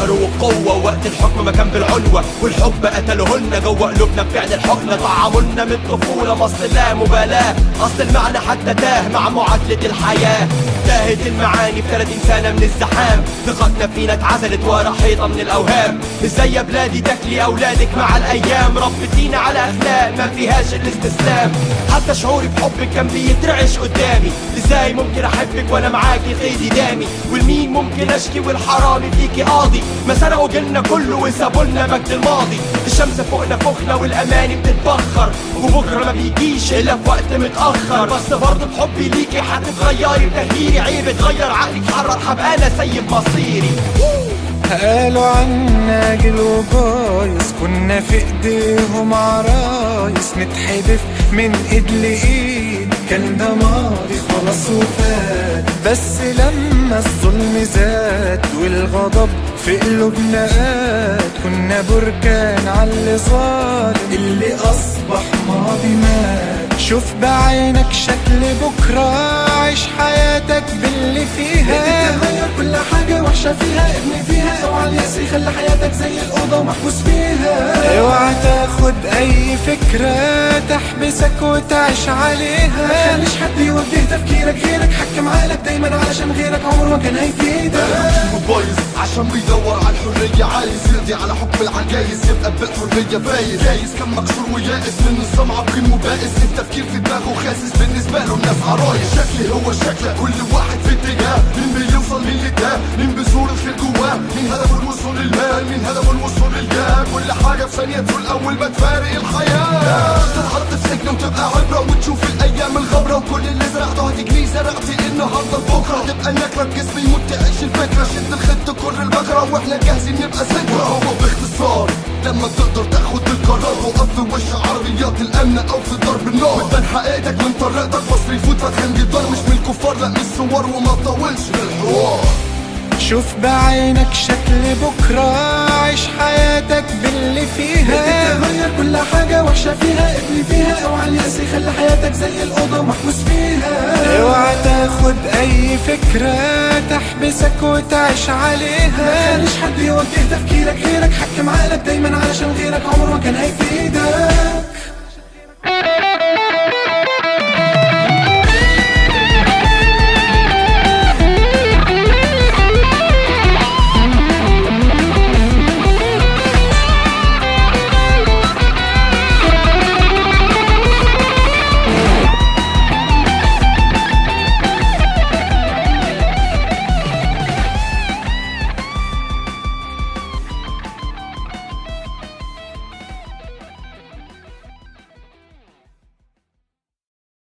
بالجبر والقوة وقت الحكم ما كان بالعنوة والحب قتلهن جوه قلوبنا بفعل الحقنة طعمونا من الطفولة مصل لا مبالاة أصل المعنى حتى تاه مع معادلة الحياة تاهت المعاني في 30 سنة من الزحام ثقتنا فينا اتعزلت ورا حيطة من الأوهام ازاي يا بلادي تاكلي أولادك مع الأيام ربتينا على أخلاق ما فيهاش الاستسلام حتى شعوري بحبك كان بيترعش قدامي ازاي ممكن أحبك وأنا معاكي قيدي دامي والمين ممكن أشكي والحرامي فيكي قاضي ما سرقوا جيلنا كله وسابوا لنا مجد الماضي الشمس فوقنا فخنا والأماني بتتبخر وبكرة ما بيجيش إلا في وقت متأخر بس برضه بحبي ليكي هتتغيري بتغييري عيب اتغير عقلك حرر هبقى أنا سيب مصيري قالوا عنا جيل وبايظ كنا في ايديهم عرايس نتحدف من ايد لايد كان ده ماضي خلاص وفات بس لما الظلم زاد والغضب في قلوبنا قاد كنا بركان على اللي ظالم اللي اصبح ماضي مات شوف بعينك شكل بكرة عيش حياتك باللي فيها تتغير كل حاجة وحشة فيها ابني فيها اوعى الياس يخلي حياتك زي الأوضة ومحبوس فيها اوعى تاخد اي فكرة تحبسك وتعيش عليها ما تخليش حد يوجه تفكيرك غيرك حكم عقلك دايما علشان غيرك عمره ما كان هيفيدك بايظ عشان بيدور على الحرية عايز يقضي على حكم العجايز يبقى بالحرية فايز جايز كان مكسور ويائس من النظام عقيم وبائس التفكير في دماغه خاسس بالنسبة له الناس عرايس شكلي هو الشكل كل واحد في اتجاه مين بيوصل مين لده مين بيزور الخير جواه مين هدفه الوصول للمال مين هدفه الوصول للجاه كل حاجة في ثانية تزول أول ما تفارق الحياة تتحط في سجن وتبقى عبرة وتشوف الأيام الغبرة وكل اللي زرعته هتجنيه زرعتي النهاردة لبكرة تبقى نكرة بجسم يموت تعيش الفكرة شد الخط كل البكرة واحنا جاهزين نبقى ذكرى هو باختصار لما تقدر تاخد القرار وقف في وش عربيات الامن او في ضرب النار وتبان حقيقتك من طريقتك مصر يفوت فتحن جدار مش من الكفار لا من الثوار وما تطولش في الحوار شوف بعينك شكل بكرة عيش حياتك باللي فيها تتغير كل حاجة وحشة فيها ابني فيها اوعى الياس يخلي حياتك زي الأوضة ومحبوس فيها اوعى تاخد اي فكرة تحبسك وتعيش ما عليها تخليش حد يوجه